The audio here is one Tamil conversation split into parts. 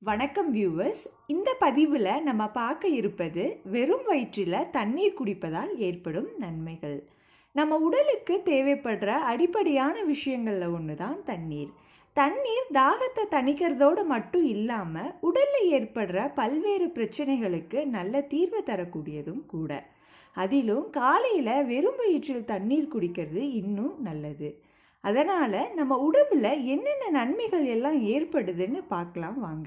வணக்கம் வியூவர்ஸ் இந்த பதிவில் நம்ம பார்க்க இருப்பது வெறும் வயிற்றில் தண்ணீர் குடிப்பதால் ஏற்படும் நன்மைகள் நம்ம உடலுக்கு தேவைப்படுற அடிப்படையான விஷயங்களில் ஒன்று தான் தண்ணீர் தண்ணீர் தாகத்தை தணிக்கிறதோடு மட்டும் இல்லாமல் உடலில் ஏற்படுற பல்வேறு பிரச்சனைகளுக்கு நல்ல தீர்வு தரக்கூடியதும் கூட அதிலும் காலையில் வெறும் வயிற்றில் தண்ணீர் குடிக்கிறது இன்னும் நல்லது அதனால் நம்ம உடம்புல என்னென்ன நன்மைகள் எல்லாம் ஏற்படுதுன்னு பார்க்கலாம் வாங்க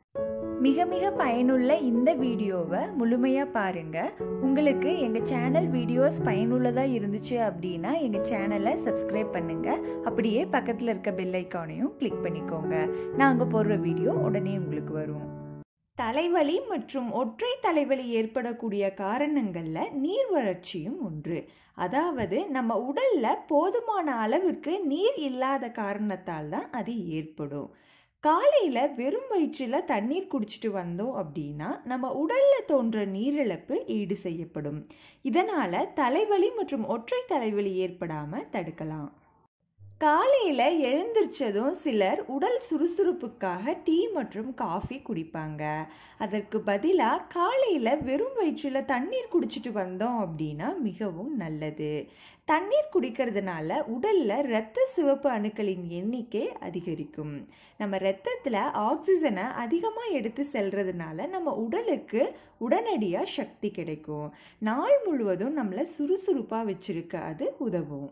மிக மிக பயனுள்ள இந்த வீடியோவை முழுமையாக பாருங்கள் உங்களுக்கு எங்கள் சேனல் வீடியோஸ் பயனுள்ளதாக இருந்துச்சு அப்படின்னா எங்கள் சேனலை சப்ஸ்கிரைப் பண்ணுங்கள் அப்படியே பக்கத்தில் இருக்க பெல் ஐக்கானையும் கிளிக் பண்ணிக்கோங்க நாங்கள் போடுற வீடியோ உடனே உங்களுக்கு வரும் தலைவலி மற்றும் ஒற்றை தலைவலி ஏற்படக்கூடிய காரணங்களில் நீர் வறட்சியும் ஒன்று அதாவது நம்ம உடலில் போதுமான அளவுக்கு நீர் இல்லாத காரணத்தால் தான் அது ஏற்படும் காலையில் வெறும் வயிற்றில் தண்ணீர் குடிச்சிட்டு வந்தோம் அப்படின்னா நம்ம உடலில் தோன்ற நீரிழப்பு ஈடு செய்யப்படும் இதனால் தலைவலி மற்றும் ஒற்றை தலைவலி ஏற்படாமல் தடுக்கலாம் காலையில் எழுந்திரிச்சதும் சிலர் உடல் சுறுசுறுப்புக்காக டீ மற்றும் காஃபி குடிப்பாங்க அதற்கு பதிலாக காலையில் வெறும் வயிற்றில் தண்ணீர் குடிச்சிட்டு வந்தோம் அப்படின்னா மிகவும் நல்லது தண்ணீர் குடிக்கிறதுனால உடலில் இரத்த சிவப்பு அணுக்களின் எண்ணிக்கை அதிகரிக்கும் நம்ம ரத்தத்தில் ஆக்சிஜனை அதிகமாக எடுத்து செல்றதுனால நம்ம உடலுக்கு உடனடியாக சக்தி கிடைக்கும் நாள் முழுவதும் நம்மளை சுறுசுறுப்பாக வச்சிருக்க அது உதவும்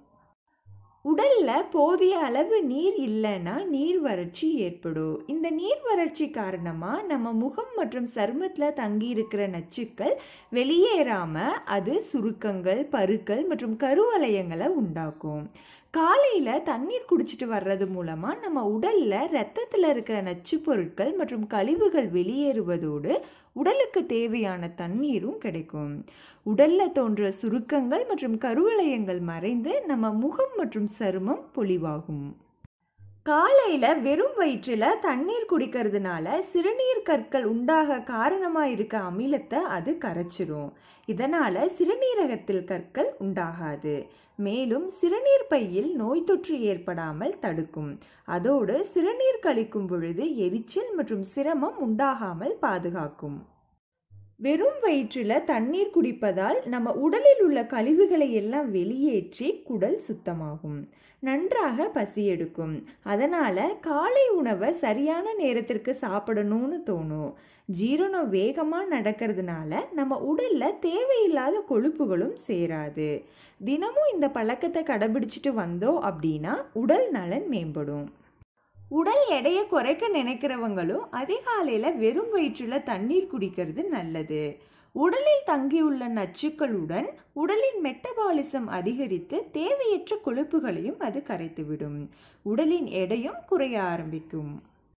உடல்ல போதிய அளவு நீர் இல்லைன்னா நீர் வறட்சி ஏற்படும் இந்த நீர் வறட்சி காரணமாக நம்ம முகம் மற்றும் சருமத்தில் தங்கி இருக்கிற நச்சுக்கள் வெளியேறாம அது சுருக்கங்கள் பருக்கள் மற்றும் கருவலயங்களை உண்டாக்கும் காலையில் தண்ணீர் குடிச்சிட்டு வர்றது மூலமாக நம்ம உடலில் ரத்தத்தில் இருக்கிற நச்சு பொருட்கள் மற்றும் கழிவுகள் வெளியேறுவதோடு உடலுக்கு தேவையான தண்ணீரும் கிடைக்கும் உடலில் தோன்ற சுருக்கங்கள் மற்றும் கருவளையங்கள் மறைந்து நம்ம முகம் மற்றும் சருமம் பொலிவாகும் காலையில் வெறும் வயிற்றில் தண்ணீர் குடிக்கிறதுனால சிறுநீர் கற்கள் உண்டாக காரணமாக இருக்க அமிலத்தை அது கரைச்சிரும் இதனால் சிறுநீரகத்தில் கற்கள் உண்டாகாது மேலும் சிறுநீர் பையில் நோய் தொற்று ஏற்படாமல் தடுக்கும் அதோடு சிறுநீர் கழிக்கும் பொழுது எரிச்சல் மற்றும் சிரமம் உண்டாகாமல் பாதுகாக்கும் வெறும் வயிற்றில் தண்ணீர் குடிப்பதால் நம்ம உடலில் உள்ள கழிவுகளை எல்லாம் வெளியேற்றி குடல் சுத்தமாகும் நன்றாக பசி எடுக்கும் அதனால் காலை உணவை சரியான நேரத்திற்கு சாப்பிடணும்னு தோணும் ஜீரணம் வேகமாக நடக்கிறதுனால நம்ம உடலில் தேவையில்லாத கொழுப்புகளும் சேராது தினமும் இந்த பழக்கத்தை கடைபிடிச்சிட்டு வந்தோம் அப்படின்னா உடல் நலன் மேம்படும் உடல் எடையை குறைக்க நினைக்கிறவங்களும் அதிகாலையில் வெறும் வயிற்றில் தண்ணீர் குடிக்கிறது நல்லது உடலில் தங்கியுள்ள நச்சுக்களுடன் உடலின் மெட்டபாலிசம் அதிகரித்து தேவையற்ற கொழுப்புகளையும் அது கரைத்துவிடும் உடலின் எடையும் குறைய ஆரம்பிக்கும்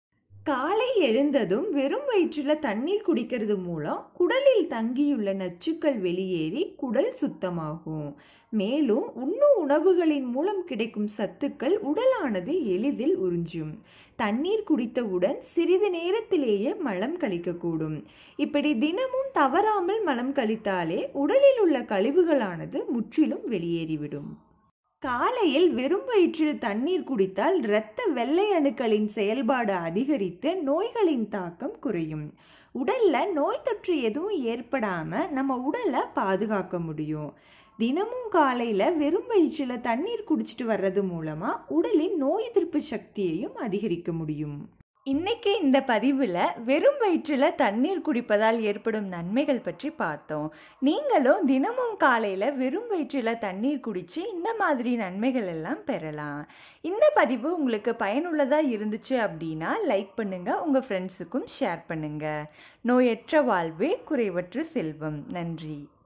காலை எழுந்ததும் வெறும் வயிற்றில் தண்ணீர் குடிக்கிறது மூலம் குடலில் தங்கியுள்ள நச்சுக்கள் வெளியேறி குடல் சுத்தமாகும் மேலும் உண்ணும் உணவுகளின் மூலம் கிடைக்கும் சத்துக்கள் உடலானது எளிதில் உறிஞ்சும் தண்ணீர் குடித்தவுடன் சிறிது நேரத்திலேயே மலம் கழிக்கக்கூடும் இப்படி தினமும் தவறாமல் மலம் கழித்தாலே உடலில் உள்ள கழிவுகளானது முற்றிலும் வெளியேறிவிடும் காலையில் வெறும் வயிற்றில் தண்ணீர் குடித்தால் இரத்த வெள்ளை அணுக்களின் செயல்பாடு அதிகரித்து நோய்களின் தாக்கம் குறையும் உடல்ல நோய் தொற்று எதுவும் ஏற்படாம நம்ம உடலை பாதுகாக்க முடியும் தினமும் காலையில் வெறும் வயிற்றில் தண்ணீர் குடிச்சிட்டு வர்றது மூலமாக உடலின் நோய் எதிர்ப்பு சக்தியையும் அதிகரிக்க முடியும் இன்னைக்கு இந்த பதிவில் வெறும் வயிற்றில் தண்ணீர் குடிப்பதால் ஏற்படும் நன்மைகள் பற்றி பார்த்தோம் நீங்களும் தினமும் காலையில் வெறும் வயிற்றில் தண்ணீர் குடித்து இந்த மாதிரி நன்மைகள் எல்லாம் பெறலாம் இந்த பதிவு உங்களுக்கு பயனுள்ளதாக இருந்துச்சு அப்படின்னா லைக் பண்ணுங்கள் உங்கள் ஃப்ரெண்ட்ஸுக்கும் ஷேர் பண்ணுங்கள் நோயற்ற வாழ்வே குறைவற்ற செல்வம் நன்றி